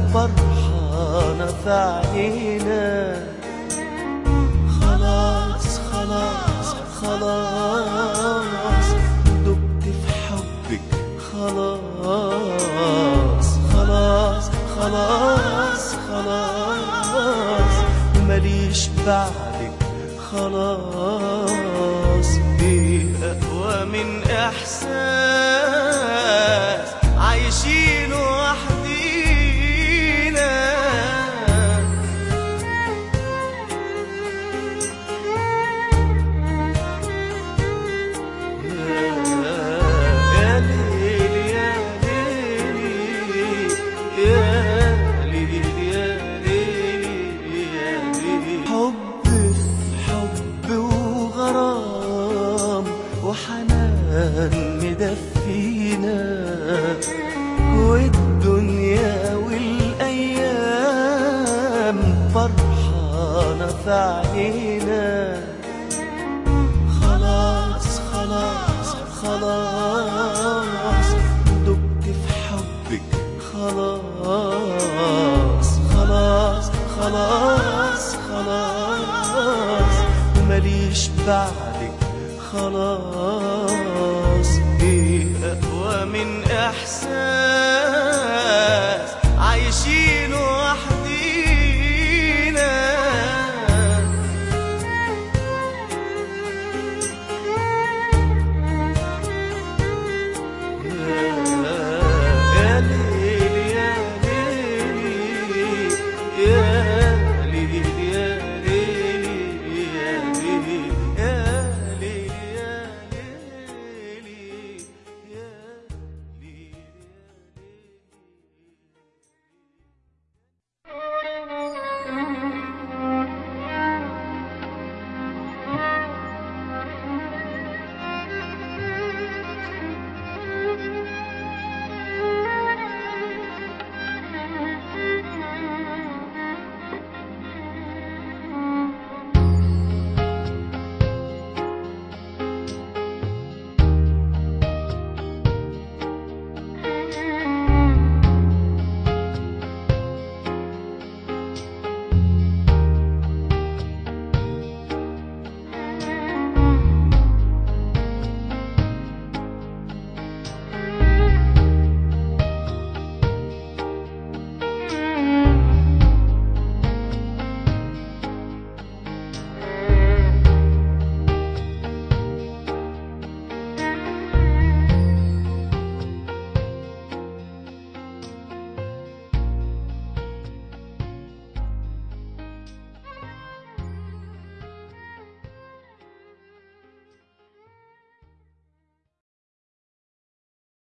فرحانة في عينينا خلاص خلاص خلاص دبت في حبك خلاص خلاص خلاص خلاص ماليش بعدك خلاص ايه اقوى من احساس عايشين وحدينا يا ليل يا ليل يا ليل يا ليل يا ليل حب حب وغرام وحنان مدفينا والدنيا والايام فرحانه في عينينا خلاص خلاص خلاص دبت في حبك خلاص خلاص خلاص خلاص ماليش بعدك خلاص